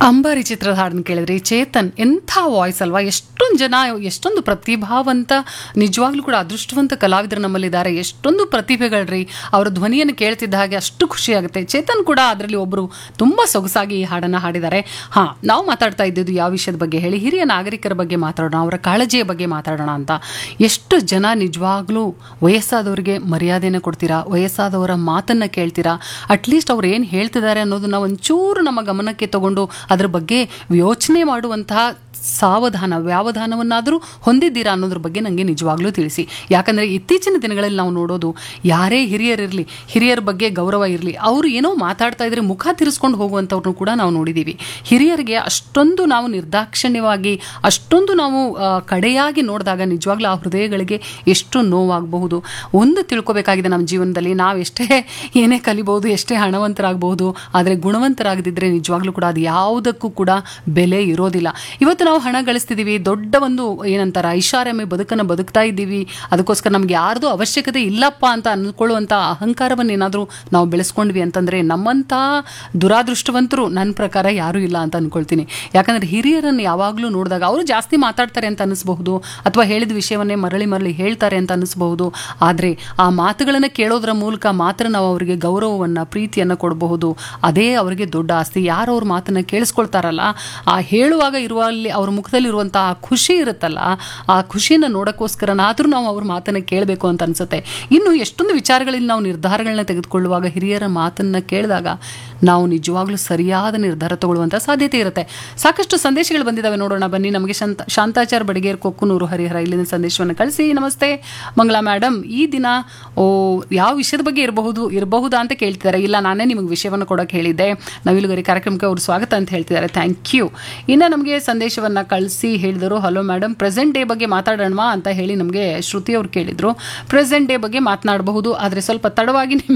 ಅಂಬಾರಿ ಚಿತ್ರದ ಹಾಡನ್ನು ಕೇಳಿದ್ರಿ ಚೇತನ್ ಎಂಥ ವಾಯ್ಸ್ ಅಲ್ವಾ ಎಷ್ಟೊಂದು ಜನ ಎಷ್ಟೊಂದು ಪ್ರತಿಭಾವಂತ ನಿಜವಾಗ್ಲೂ ಕೂಡ ಅದೃಷ್ಟವಂತ ಕಲಾವಿದರು ನಮ್ಮಲ್ಲಿದ್ದಾರೆ ಎಷ್ಟೊಂದು ಪ್ರತಿಭೆಗಳ್ರಿ ಅವರ ಧ್ವನಿಯನ್ನು ಕೇಳ್ತಿದ್ದ ಹಾಗೆ ಅಷ್ಟು ಖುಷಿ ಆಗುತ್ತೆ ಚೇತನ್ ಕೂಡ ಅದರಲ್ಲಿ ಒಬ್ಬರು ತುಂಬ ಸೊಗಸಾಗಿ ಈ ಹಾಡನ್ನು ಹಾಡಿದ್ದಾರೆ ಹಾಂ ನಾವು ಮಾತಾಡ್ತಾ ಇದ್ದಿದ್ದು ಯಾವ ವಿಷಯದ ಬಗ್ಗೆ ಹೇಳಿ ಹಿರಿಯ ನಾಗರಿಕರ ಬಗ್ಗೆ ಮಾತಾಡೋಣ ಅವರ ಕಾಳಜಿಯ ಬಗ್ಗೆ ಮಾತಾಡೋಣ ಅಂತ ಎಷ್ಟು ಜನ ನಿಜವಾಗ್ಲೂ ವಯಸ್ಸಾದವರಿಗೆ ಮರ್ಯಾದೆನ ಕೊಡ್ತೀರಾ ವಯಸ್ಸಾದವರ ಮಾತನ್ನು ಕೇಳ್ತೀರಾ ಅಟ್ಲೀಸ್ಟ್ ಅವ್ರು ಏನು ಹೇಳ್ತಿದ್ದಾರೆ ಅನ್ನೋದನ್ನ ಒಂಚೂರು ನಮ್ಮ ಗಮನಕ್ಕೆ ತಗೊಂಡು ಅದರ ಬಗ್ಗೆ ಯೋಚನೆ ಮಾಡುವಂತಹ ಸಾವಧಾನ ವ್ಯಾವಧಾನವನ್ನಾದರೂ ಹೊಂದಿದ್ದೀರಾ ಅನ್ನೋದ್ರ ಬಗ್ಗೆ ನನಗೆ ನಿಜವಾಗ್ಲೂ ತಿಳಿಸಿ ಯಾಕಂದರೆ ಇತ್ತೀಚಿನ ದಿನಗಳಲ್ಲಿ ನಾವು ನೋಡೋದು ಯಾರೇ ಹಿರಿಯರಿರಲಿ ಹಿರಿಯರ ಬಗ್ಗೆ ಗೌರವ ಇರಲಿ ಅವರು ಏನೋ ಮಾತಾಡ್ತಾ ಇದ್ರೆ ಮುಖ ತಿರ್ಸ್ಕೊಂಡು ಹೋಗುವಂಥವ್ರನ್ನು ಕೂಡ ನಾವು ನೋಡಿದ್ದೀವಿ ಹಿರಿಯರಿಗೆ ಅಷ್ಟೊಂದು ನಾವು ನಿರ್ದಾಕ್ಷಿಣ್ಯವಾಗಿ ಅಷ್ಟೊಂದು ನಾವು ಆ, ಕಡೆಯಾಗಿ ನೋಡಿದಾಗ ನಿಜವಾಗ್ಲೂ ಆ ಹೃದಯಗಳಿಗೆ ಎಷ್ಟು ನೋವಾಗಬಹುದು ಒಂದು ತಿಳ್ಕೊಬೇಕಾಗಿದೆ ನಮ್ಮ ಜೀವನದಲ್ಲಿ ನಾವು ಎಷ್ಟೇ ಏನೇ ಕಲಿಬಹುದು ಎಷ್ಟೇ ಹಣವಂತರಾಗಬಹುದು ಆದರೆ ಗುಣವಂತರಾಗದಿದ್ದರೆ ನಿಜವಾಗ್ಲೂ ಕೂಡ ಅದು ಯಾವುದಕ್ಕೂ ಕೂಡ ಬೆಲೆ ಇರೋದಿಲ್ಲ ಇವತ್ತು ನಾವು ಹಣ ಗಳಿಸ್ತಿದ್ದೀವಿ ದೊಡ್ಡ ಒಂದು ಏನಂತಾರ ಐಷಾರಾಮಿ ಬದುಕನ್ನು ಬದುಕ್ತಾ ಇದ್ದೀವಿ ಅದಕ್ಕೋಸ್ಕರ ನಮ್ಗೆ ಯಾರ್ದು ಅವಶ್ಯಕತೆ ಇಲ್ಲಪ್ಪ ಅಂತ ಅಂದ್ಕೊಳ್ಳುವಂಥ ಅಹಂಕಾರವನ್ನು ಏನಾದರೂ ನಾವು ಬೆಳೆಸ್ಕೊಂಡ್ವಿ ಅಂತಂದರೆ ನಮ್ಮಂಥ ದುರಾದೃಷ್ಟವಂತರು ನನ್ನ ಪ್ರಕಾರ ಯಾರೂ ಇಲ್ಲ ಅಂತ ಅನ್ಕೊಳ್ತೀನಿ ಯಾಕಂದರೆ ಹಿರಿಯರನ್ನು ಯಾವಾಗಲೂ ನೋಡಿದಾಗ ಅವರು ಜಾಸ್ತಿ ಮಾತಾಡ್ತಾರೆ ಅಂತ ಅನಿಸ್ಬಹುದು ಅಥವಾ ಹೇಳಿದ ವಿಷಯವನ್ನೇ ಮರಳಿ ಮರಳಿ ಹೇಳ್ತಾರೆ ಅಂತ ಅನಿಸ್ಬಹುದು ಆದರೆ ಆ ಮಾತುಗಳನ್ನು ಕೇಳೋದ್ರ ಮೂಲಕ ಮಾತ್ರ ನಾವು ಅವರಿಗೆ ಗೌರವವನ್ನು ಪ್ರೀತಿಯನ್ನು ಕೊಡಬಹುದು ಅದೇ ಅವರಿಗೆ ದೊಡ್ಡ ಆಸ್ತಿ ಯಾರು ಅವ್ರ ಮಾತನ್ನು ಕೇಳಿಸ್ಕೊಳ್ತಾರಲ್ಲ ಆ ಹೇಳುವಾಗ ಇರುವಲ್ಲಿ ಅವ್ರ ಮುಖದಲ್ಲಿರುವಂಥ ಆ ಖುಷಿ ಇರುತ್ತಲ್ಲ ಆ ಖುಷಿಯನ್ನು ನೋಡೋಕ್ಕೋಸ್ಕರನಾದರೂ ನಾವು ಅವ್ರ ಮಾತನ್ನು ಕೇಳಬೇಕು ಅಂತ ಅನಿಸುತ್ತೆ ಇನ್ನು ಎಷ್ಟೊಂದು ವಿಚಾರಗಳಲ್ಲಿ ನಾವು ನಿರ್ಧಾರಗಳನ್ನ ತೆಗೆದುಕೊಳ್ಳುವಾಗ ಹಿರಿಯರ ಮಾತನ್ನು ಕೇಳಿದಾಗ ನಾವು ನಿಜವಾಗ್ಲೂ ಸರಿಯಾದ ನಿರ್ಧಾರ ತಗೊಳ್ಳುವಂಥ ಸಾಧ್ಯತೆ ಇರುತ್ತೆ ಸಾಕಷ್ಟು ಸಂದೇಶಗಳು ಬಂದಿದ್ದಾವೆ ನೋಡೋಣ ಬನ್ನಿ ನಮಗೆ ಶಾಂತ ಶಾಂತಾಚಾರ್ ಬಡಿಗೇರ್ ಕೊಕ್ಕುನೂರು ಹರಿಹರ ಇಲ್ಲಿನ ಸಂದೇಶವನ್ನು ಕಳಿಸಿ ನಮಸ್ತೆ ಮಂಗಳಾ ಮೇಡಮ್ ಈ ದಿನ ಓ ಯಾವ ವಿಷಯದ ಬಗ್ಗೆ ಇರಬಹುದು ಇರಬಹುದಾ ಅಂತ ಕೇಳ್ತಿದ್ದಾರೆ ಇಲ್ಲ ನಾನೇ ನಿಮಗೆ ವಿಷಯವನ್ನು ಕೊಡೋಕೆ ಹೇಳಿದ್ದೆ ನವಿಲುಗರಿ ಕಾರ್ಯಕ್ರಮಕ್ಕೆ ಅವರು ಸ್ವಾಗತ ಅಂತ ಹೇಳ್ತಿದ್ದಾರೆ ಥ್ಯಾಂಕ್ ಯು ಇನ್ನು ನಮಗೆ ಸಂದೇಶವನ್ನು ಕಳಿಸಿ ಹೇಳಿದರು ಹಲೋ ಮೇಡಮ್ ಪ್ರೆಸೆಂಟ್ ಡೇ ಬಗ್ಗೆ ಮಾತಾಡೋಣವಾ ಅಂತ ಹೇಳಿ ನಮಗೆ ಶ್ರುತಿ ಅವ್ರು ಕೇಳಿದರು ಪ್ರೆಸೆಂಟ್ ಡೇ ಬಗ್ಗೆ ಮಾತನಾಡಬಹುದು ಆದರೆ ಸ್ವಲ್ಪ ತಡವಾಗಿ ನಿಮ್ಮ